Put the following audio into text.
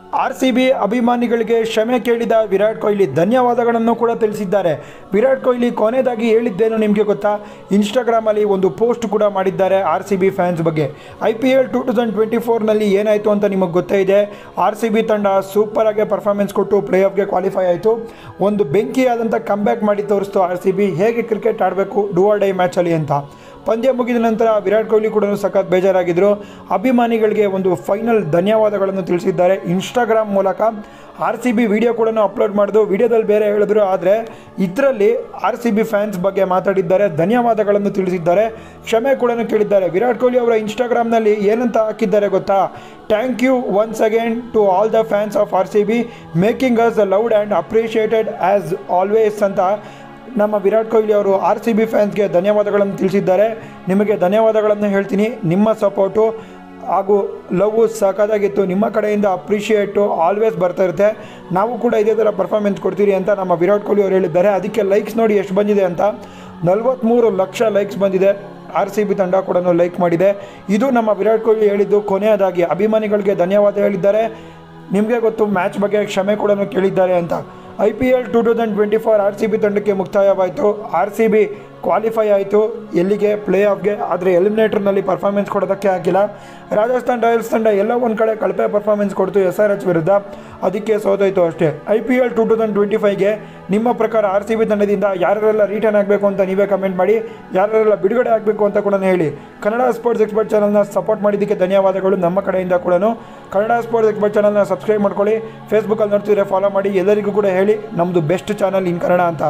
R C B ಅಭಿಮಾನಿಗಳಿಗೆ ಕ್ಷಮೆ ಕೇಳಿದ ವಿರಾಟ್ ಕೊಹ್ಲಿ ಧನ್ಯವಾದಗಳನ್ನು ಕೂಡ ತಿಳಿಸಿದ್ದಾರೆ ವಿರಾಟ್ ಕೊಹ್ಲಿ ಕೊನೆಯದಾಗಿ ಹೇಳಿದ್ದೇನು ನಿಮಗೆ ಗೊತ್ತಾ ಇನ್ಸ್ಟಾಗ್ರಾಮಲ್ಲಿ ಒಂದು ಪೋಸ್ಟ್ ಕೂಡ ಮಾಡಿದ್ದಾರೆ ಆರ್ ಸಿ ಬಿ ಫ್ಯಾನ್ಸ್ ಬಗ್ಗೆ I P L two thousand twenty ಫೋರ್ನಲ್ಲಿ ಏನಾಯಿತು ಅಂತ ನಿಮಗೆ ಗೊತ್ತೇ ಇದೆ ಆರ್ ಸಿ ಬಿ ತಂಡ ಸೂಪರಾಗಿ ಪರ್ಫಾರ್ಮೆನ್ಸ್ ಕೊಟ್ಟು ಪ್ಲೇ ಆಫ್ಗೆ ಕ್ವಾಲಿಫೈ ಆಯಿತು ಒಂದು ಬೆಂಕಿಯಾದಂಥ ಕಮ್ಬ್ಯಾಕ್ ಮಾಡಿ ತೋರಿಸ್ತು ಆರ್ ಸಿ ಬಿ ಹೇಗೆ ಕ್ರಿಕೆಟ್ ಆಡಬೇಕು ಡೂ ಆರ್ ಡೈ ಮ್ಯಾಚಲ್ಲಿ ಅಂತ ಪಂದ್ಯ ಮುಗಿದ ನಂತರ ವಿರಾಟ್ ಕೊಹ್ಲಿ ಕೂಡ ಸಖತ್ ಬೇಜಾರಾಗಿದ್ದರು ಅಭಿಮಾನಿಗಳಿಗೆ ಒಂದು ಫೈನಲ್ ಧನ್ಯವಾದಗಳನ್ನು ತಿಳಿಸಿದ್ದಾರೆ ಇನ್ಸ್ಟಾಗ್ರಾಮ್ ಮೂಲಕ ಆರ್ ಸಿ ಬಿ ವಿಡಿಯೋ ಕೂಡ ಅಪ್ಲೋಡ್ ಮಾಡಿದ್ರು ವಿಡಿಯೋದಲ್ಲಿ ಬೇರೆ ಹೇಳಿದ್ರು ಆದರೆ ಇದರಲ್ಲಿ ಆರ್ ಸಿ ಬಿ ಫ್ಯಾನ್ಸ್ ಬಗ್ಗೆ ಮಾತಾಡಿದ್ದಾರೆ ಧನ್ಯವಾದಗಳನ್ನು ತಿಳಿಸಿದ್ದಾರೆ ಕ್ಷಮೆ ಕೂಡ ಕೇಳಿದ್ದಾರೆ ವಿರಾಟ್ ಕೊಹ್ಲಿ ಅವರ ಇನ್ಸ್ಟಾಗ್ರಾಮ್ನಲ್ಲಿ ಏನಂತ ಹಾಕಿದ್ದಾರೆ ಗೊತ್ತಾ thank you once again to all the fans of R C B making us loud and appreciated as always ಅಂತ ನಮ್ಮ ವಿರಾಟ್ ಕೊಹ್ಲಿ ಅವರು ಆರ್ ಸಿ ಬಿ ಫ್ಯಾನ್ಸ್ಗೆ ಧನ್ಯವಾದಗಳನ್ನು ತಿಳಿಸಿದ್ದಾರೆ ನಿಮಗೆ ಧನ್ಯವಾದಗಳನ್ನು ಹೇಳ್ತೀನಿ ನಿಮ್ಮ ಸಪೋರ್ಟು ಹಾಗೂ ಲವ್ ಸಖತ್ತಾಗಿತ್ತು ನಿಮ್ಮ ಕಡೆಯಿಂದ ಅಪ್ರಿಷಿಯೇಟು ಆಲ್ವೇಸ್ ಬರ್ತಾ ಇರುತ್ತೆ ನಾವು ಕೂಡ ಇದೇ ಥರ ಪರ್ಫಾರ್ಮೆನ್ಸ್ ಕೊಡ್ತೀರಿ ಅಂತ ನಮ್ಮ ವಿರಾಟ್ ಕೊಹ್ಲಿ ಅವರು ಹೇಳಿದ್ದಾರೆ ಅದಕ್ಕೆ ಲೈಕ್ಸ್ ನೋಡಿ ಎಷ್ಟು ಬಂದಿದೆ ಅಂತ ನಲವತ್ತ್ಮೂರು ಲಕ್ಷ ಲೈಕ್ಸ್ ಬಂದಿದೆ ಆರ್ ಸಿ ಬಿ ತಂಡ ಕೂಡ ಲೈಕ್ ಮಾಡಿದೆ ಇದು ನಮ್ಮ ವಿರಾಟ್ ಕೊಹ್ಲಿ ಹೇಳಿದ್ದು ಕೊನೆಯದಾಗಿ ಅಭಿಮಾನಿಗಳಿಗೆ ಧನ್ಯವಾದ ಹೇಳಿದ್ದಾರೆ ನಿಮಗೆ ಗೊತ್ತು ಮ್ಯಾಚ್ ಬಗ್ಗೆ ಕ್ಷಮೆ ಕೂಡ ಕೇಳಿದ್ದಾರೆ ಅಂತ I P L two thousand twenty four R C B ತಂಡಕ್ಕೆ ಮುಕ್ತಾಯವಾಯಿತು ಆರ್ ಸಿ ಬಿ ಕ್ವಾಲಿಫೈ ಆಯಿತು ಎಲ್ಲಿಗೆ ಪ್ಲೇ ಆಫ್ಗೆ ಆದರೆ ಎಲಿಮಿನೇಟರ್ನಲ್ಲಿ ಪರ್ಫಾರ್ಮೆನ್ಸ್ ಕೊಡೋದಕ್ಕೆ ಆಗಿಲ್ಲ ರಾಜಸ್ಥಾನ್ ರಾಯಲ್ಸ್ ತಂಡ ಎಲ್ಲ ಒಂದು ಕಡೆ ಕಳಪೆ ಪರ್ಫಾರ್ಮೆನ್ಸ್ ಕೊಡ್ತು ಎಸ್ ಆರ್ ಎಚ್ ವಿರುದ್ಧ ಅದಕ್ಕೆ ಸೋತೋಯ್ತು ಅಷ್ಟೇ I P L two thousand twenty ಫೈವ್ಗೆ ನಿಮ್ಮ ಪ್ರಕಾರ ಆರ್ ಸಿ ಬಿ ತಂಡದಿಂದ ಯಾರೆಲ್ಲ ರಿಟರ್ನ್ ಆಗಬೇಕು ಅಂತ ನೀವೇ ಕಮೆಂಟ್ ಮಾಡಿ ಯಾರೆಲ್ಲ ಬಿಡುಗಡೆ ಆಗಬೇಕು ಅಂತ ಕೂಡ ಹೇಳಿ ಕನ್ನಡ ಸ್ಪೋರ್ಟ್ಸ್ ಎಕ್ಸ್ಪರ್ಟ್ ಚಾನಲ್ನ ಸಪೋರ್ಟ್ ಮಾಡಿದ್ದಕ್ಕೆ ಧನ್ಯವಾದಗಳು ನಮ್ಮ ಕಡೆಯಿಂದ ಕೂಡ ಕನ್ನಡ ಸ್ಪೋರ್ಟ್ಸ್ ಎಕ್ಸ್ಪರ್ಟ್ ಚಾನಲ್ನ ಸಬ್ಸ್ಕ್ರೈಬ್ ಮಾಡ್ಕೊಳ್ಳಿ ಫೇಸ್ಬುಕ್ಕಲ್ಲಿ ನೋಡ್ತಿದ್ರೆ ಫಾಲೋ ಮಾಡಿ ಎಲ್ಲರಿಗೂ ಕೂಡ ಹೇಳಿ ನಮ್ಮದು ಬೆಸ್ಟ್ ಚಾನಲ್ ಇನ್ ಕನ್ನಡ ಅಂತ